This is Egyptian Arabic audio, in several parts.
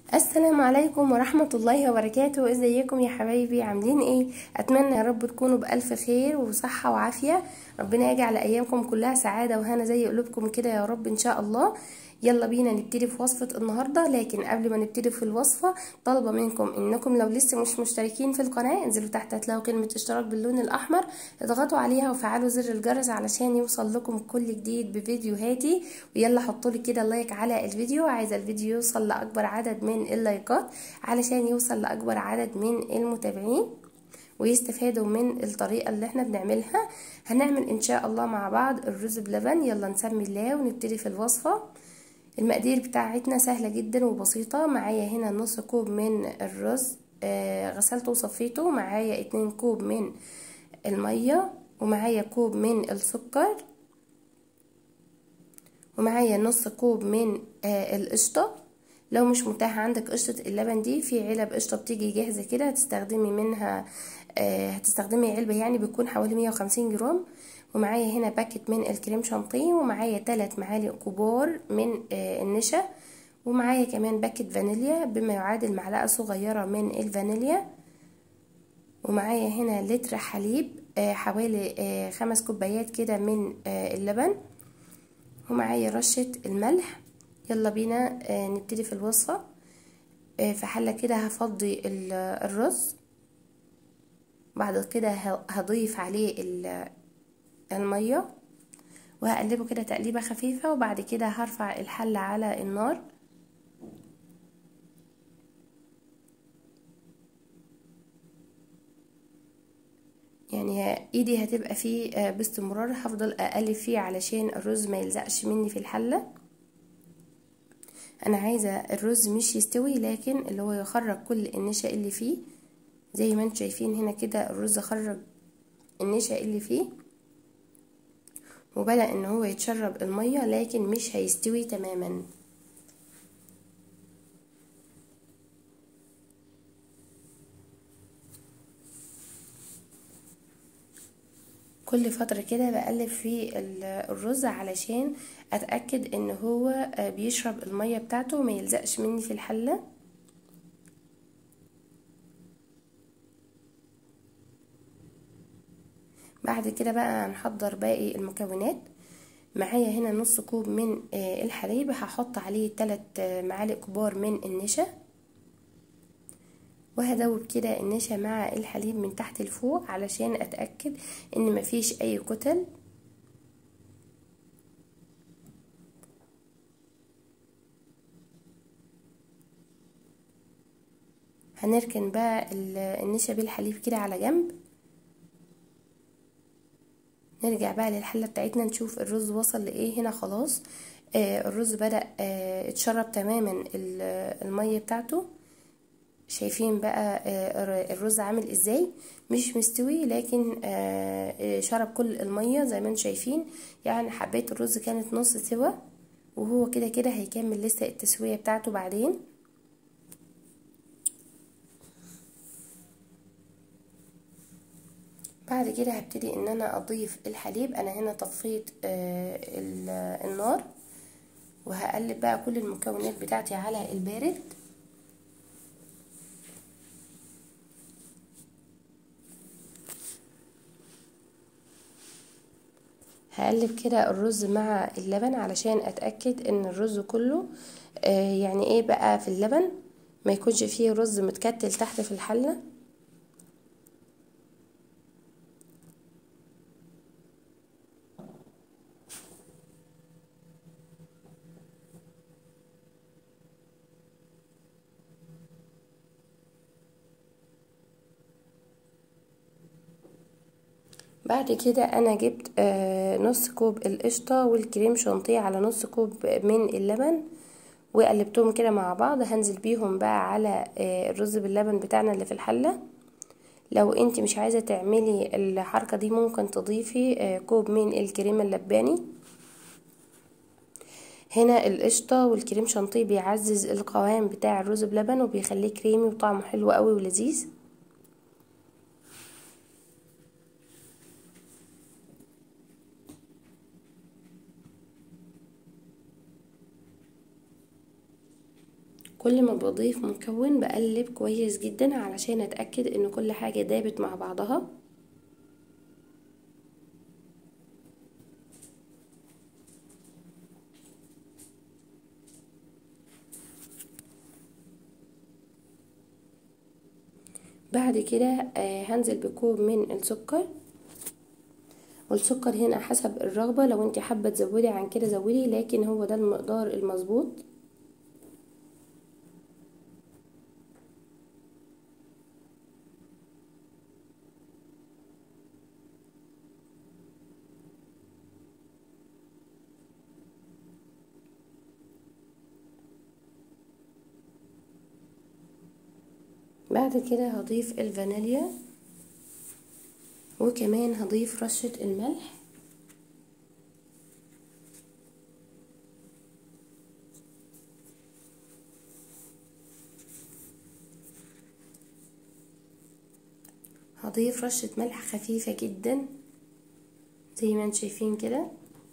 السلام عليكم ورحمة الله وبركاته ازيكم يا حبايبي عاملين ايه اتمنى يا رب تكونوا بألف خير وصحة وعافية ربنا يجعل ايامكم كلها سعادة وهنا زي قلوبكم كده يا رب ان شاء الله يلا بينا نبتدي في وصفة النهاردة لكن قبل ما نبتدي في الوصفة طالبة منكم انكم لو لسه مش مشتركين في القناة انزلوا تحت هتلاقوا كلمة اشتراك باللون الاحمر اضغطوا عليها وفعلوا زر الجرس علشان يوصل لكم كل جديد بفيديوهاتي ويلا حطوا لي كده لايك على الفيديو عايزة الفيديو يوصل لاكبر عدد من اللايكات علشان يوصل لاكبر عدد من المتابعين ويستفادوا من الطريقة اللي احنا بنعملها هنعمل ان شاء الله مع بعض الرز بلبن يلا نسمي الله ونبتدي في الوصفة المقادير بتاعتنا سهلة جدا وبسيطة معايا هنا نص كوب من الرز آه غسلته وصفيته معايا اتنين كوب من المية ومعايا كوب من السكر ومعايا نص كوب من آه القشطة لو مش متاح عندك قشطة اللبن دي في علب قشطة بتيجي جاهزة كده هتستخدمي منها آه هتستخدمي علبة يعني بتكون حوالي مية وخمسين جرام ومعايا هنا باكت من الكريم شانتيه ومعايا تلات معالق كبار من آه النشا ومعايا كمان باكت فانيليا بما يعادل معلقة صغيرة من الفانيليا ومعايا هنا لتر حليب آه حوالي آه خمس كوبايات كده من اللبن ومعايا رشة الملح يلا بينا نبتدي في الوصفة في حلة كده هفضي الرز بعد كده هضيف عليه المية وهقلبه كده تقليبة خفيفة وبعد كده هرفع الحلة على النار يعني ايدي هتبقى فيه باستمرار هفضل اقلب فيه علشان الرز ما يلزقش مني في الحله انا عايزه الرز مش يستوي لكن اللي هو يخرج كل النشا اللي فيه زي ما انتم شايفين هنا كده الرز خرج النشا اللي فيه وبدأ ان هو يتشرب المية لكن مش هيستوي تماما كل فترة كده بقلب في الرز علشان اتأكد ان هو بيشرب المية بتاعته وما يلزقش مني في الحلة بعد كده بقى هنحضر باقي المكونات معايا هنا نص كوب من الحليب هحط عليه تلات معالق كبار من النشا وهدوب كده النشا مع الحليب من تحت لفوق علشان اتأكد ان مفيش اي كتل هنركن بقى النشا بالحليب كده على جنب نرجع بقى للحلة بتاعتنا نشوف الرز وصل لايه هنا خلاص آه الرز بدأ آه اتشرب تماما المية بتاعته شايفين بقى آه الرز عامل ازاي مش مستوي لكن آه شرب كل المية زي ما انتم شايفين يعني حبيت الرز كانت نص سوا وهو كده كده هيكمل لسه التسوية بتاعته بعدين بعد كده هبتدي ان انا اضيف الحليب انا هنا طفيت آه النار وهقلب بقى كل المكونات بتاعتي على البارد هقلب كده الرز مع اللبن علشان اتاكد ان الرز كله آه يعني ايه بقى في اللبن ما يكونش فيه رز متكتل تحت في الحله بعد كده انا جبت آه نص كوب القشطة والكريم شانتيه على نص كوب من اللبن وقلبتهم كده مع بعض هنزل بيهم بقى على آه الرز باللبن بتاعنا اللي في الحلة لو انت مش عايزة تعملي الحركة دي ممكن تضيفي آه كوب من الكريم اللباني هنا القشطة والكريم شانتيه بيعزز القوام بتاع الرز بلبن وبيخليه كريمي وطعمه حلو قوي ولذيذ كل ما بضيف مكون بقلب كويس جدا علشان اتأكد ان كل حاجة دابت مع بعضها بعد كده آه هنزل بكوب من السكر والسكر هنا حسب الرغبة لو انت حابة تزودي عن كده زودي لكن هو ده المقدار المظبوط بعد كده هضيف الفانيليا وكمان هضيف رشة الملح هضيف رشة ملح خفيفة جدا زي ما انتم شايفين كده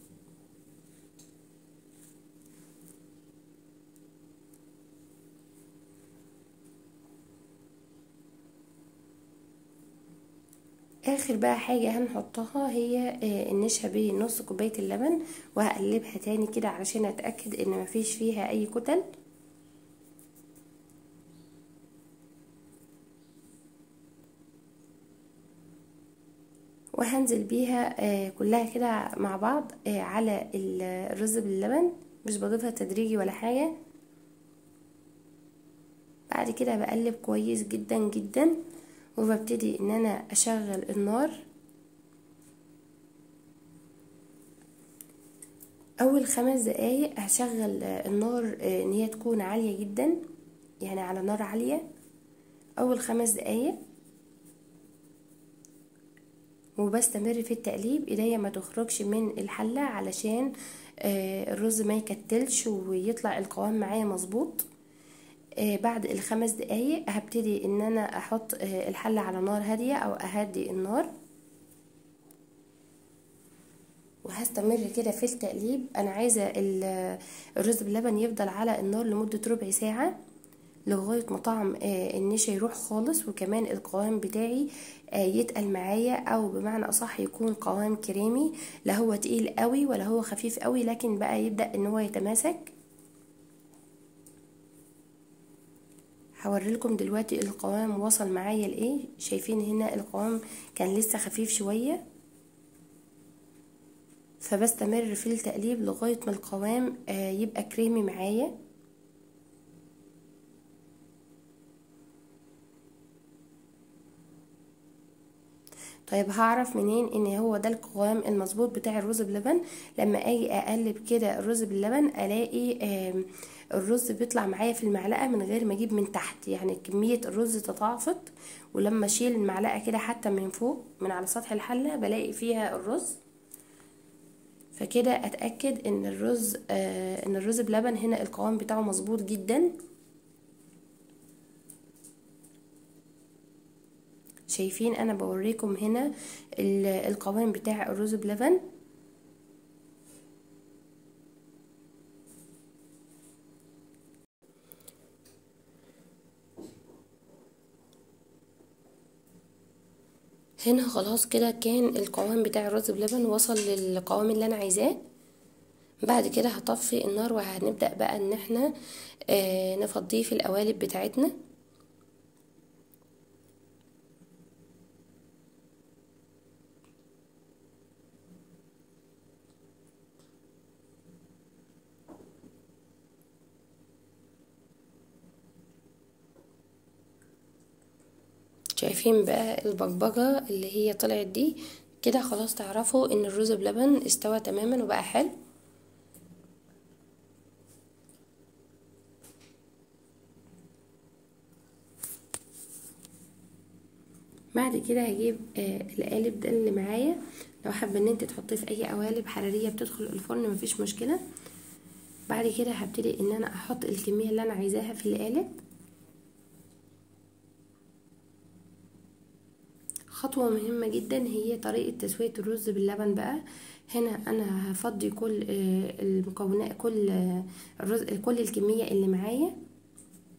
اخر بقى حاجة هنحطها هي النشا بنص كوباية اللبن وهقلبها تاني كده علشان اتأكد ان مفيش فيها اي كتل وهنزل بيها كلها كده مع بعض على الرز باللبن مش بضيفها تدريجي ولا حاجة بعد كده بقلب كويس جدا جدا وببتدي ان انا اشغل النار اول خمس دقايق هشغل النار ان هي تكون عالية جدا يعني على نار عالية اول خمس دقايق وبستمر في التقليب ايديا ما تخرجش من الحلة علشان الرز ما يكتلش ويطلع القوام معايا مظبوط بعد الخمس دقايق هبتدي ان انا احط الحلة على نار هادية او اهدي النار وهستمر كده في التقليب انا عايزة الرز باللبن يفضل على النار لمدة ربع ساعة لغاية ما طعم النشا يروح خالص وكمان القوام بتاعي يتقل معايا او بمعنى اصح يكون قوام كريمي لا هو تقيل قوي ولا هو خفيف قوي لكن بقى يبدأ ان هو يتماسك هوريلكم دلوقتي القوام وصل معايا لايه شايفين هنا القوام كان لسه خفيف شوية فبستمر في التقليب لغاية ما القوام يبقى كريمي معايا طيب هعرف منين ان هو ده القوام المظبوط بتاع الرز بلبن لما اجي اقلب كده الرز باللبن الاقي الرز بيطلع معايا في المعلقه من غير ما اجيب من تحت يعني كميه الرز تضاعفت ولما اشيل المعلقه كده حتى من فوق من على سطح الحله بلاقي فيها الرز فكده اتاكد ان الرز آه ان الرز بلبن هنا القوام بتاعه مظبوط جدا شايفين انا بوريكم هنا القوام بتاع الرز بلبن هنا خلاص كده كان القوام بتاع الرز بلبن وصل للقوام اللي انا عايزاه بعد كده هطفي النار وهنبدأ بقى ان احنا آه نفضيه في القوالب بتاعتنا شايفين بقى البقبقة اللي هي طلعت دي كده خلاص تعرفوا ان الرز بلبن استوى تماما وبقى حلو بعد كده هجيب آه القالب ده اللي معايا لو حابه ان انت تحطيه في اي قوالب حراريه بتدخل الفرن مفيش مشكله بعد كده هبتدي ان انا احط الكميه اللي انا عايزاها في القالب خطوة مهمة جدا هي طريقة تسوية الرز باللبن بقى هنا انا هفضي كل المكونات كل الرز كل الكمية اللي معايا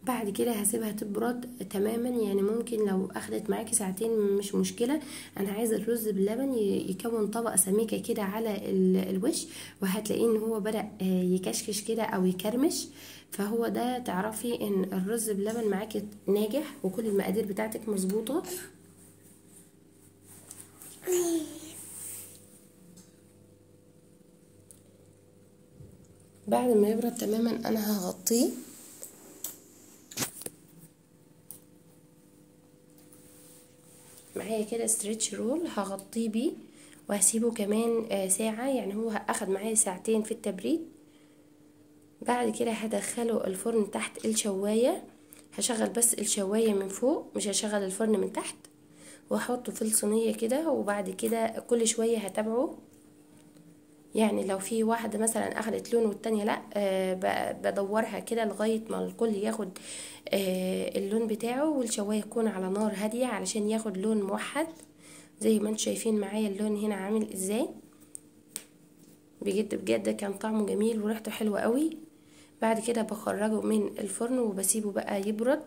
بعد كده هسيبها تبرد تماما يعني ممكن لو اخدت معاكي ساعتين مش مشكله انا عايزه الرز باللبن يكون طبقه سميكه كده على الوش وهتلاقيه ان هو بدا يكشكش كده او يكرمش فهو ده تعرفي ان الرز باللبن معاكي ناجح وكل المقادير بتاعتك مظبوطه بعد ما يبرد تماما انا هغطيه معايا كده ستريتش رول هغطيه بيه وهسيبه كمان ساعة يعني هو اخد معايا ساعتين في التبريد بعد كده هدخله الفرن تحت الشواية هشغل بس الشواية من فوق مش هشغل الفرن من تحت واحطه في الصينية كده وبعد كده كل شوية هتابعه يعني لو في واحدة مثلا اخدت لون والتانية لا آه بدورها كده لغاية ما الكل ياخد آه اللون بتاعه والشواية يكون على نار هادية علشان ياخد لون موحد زي ما انتم شايفين معايا اللون هنا عامل ازاي بجد بجد كان طعمه جميل وريحته حلوة قوي بعد كده بخرجه من الفرن وبسيبه بقى يبرد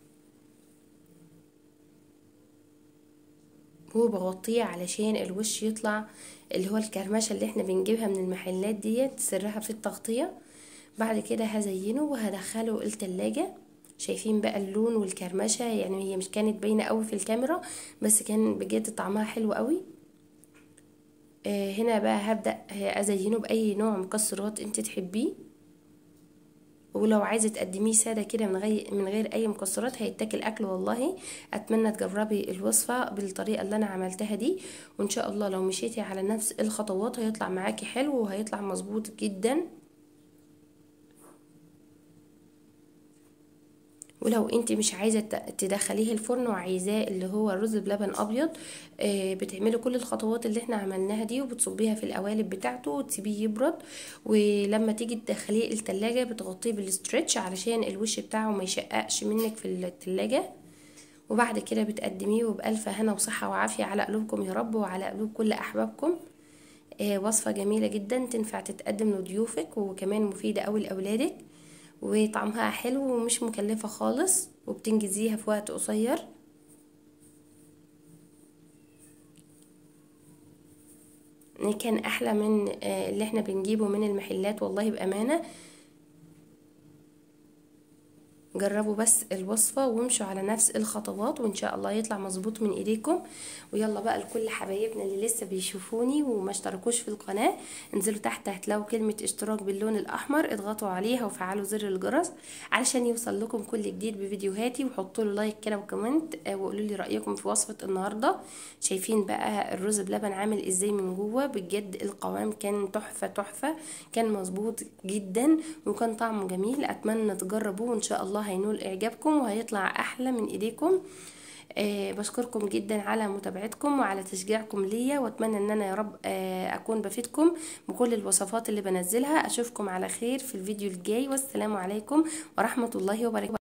وبغطيه علشان الوش يطلع اللي هو الكرمشه اللي احنا بنجيبها من المحلات ديت سرها في التغطيه بعد كده هزينه وهدخله التلاجة شايفين بقى اللون والكرمشه يعني هي مش كانت باينه قوي في الكاميرا بس كان بجد طعمها حلو قوي آه هنا بقى هبدا ازينه باي نوع مكسرات انت تحبيه ولو عايزه تقدميه ساده كده من غير من غير اي مكسرات هيتاكل اكل والله اتمنى تجربي الوصفه بالطريقه اللي انا عملتها دي وان شاء الله لو مشيتي على نفس الخطوات هيطلع معاكي حلو وهيطلع مظبوط جدا ولو انت مش عايزه تدخليه الفرن وعايزاه اللي هو الرز بلبن ابيض آه بتعملي كل الخطوات اللي احنا عملناها دي وبتصبيها في القوالب بتاعته وتسيبيه يبرد ولما تيجي تدخليه التلاجة بتغطيه بالاسترتش علشان الوش بتاعه ما يشققش منك في التلاجة وبعد كده بتقدميه وبألف هنا وصحة وعافية على قلوبكم يا رب وعلى قلوب كل أحبابكم آه وصفة جميلة جدا تنفع تتقدم لضيوفك وكمان مفيدة أوي لأولادك وطعمها حلو ومش مكلفة خالص وبتنجزيها في وقت قصير كان احلى من اللي احنا بنجيبه من المحلات والله بامانه جربوا بس الوصفة وامشوا على نفس الخطوات وان شاء الله يطلع مظبوط من ايديكم ويلا بقى لكل حبايبنا اللي لسه بيشوفوني وما اشتركوش في القناة انزلوا تحت هتلاقوا كلمة اشتراك باللون الاحمر اضغطوا عليها وفعلوا زر الجرس علشان يوصل لكم كل جديد بفيديوهاتي وحطوا له لايك كده وكومنت وقولوا لي رايكم في وصفة النهاردة شايفين بقى الرز بلبن عامل ازاي من جوه بجد القوام كان تحفة تحفة كان مظبوط جدا وكان طعمه جميل اتمنى تجربوه وان شاء الله هينول اعجابكم وهيطلع احلى من ايديكم آه بشكركم جدا على متابعتكم وعلى تشجيعكم ليا واتمنى ان انا يا رب آه اكون بفيدكم بكل الوصفات اللي بنزلها اشوفكم على خير في الفيديو الجاي والسلام عليكم ورحمه الله وبركاته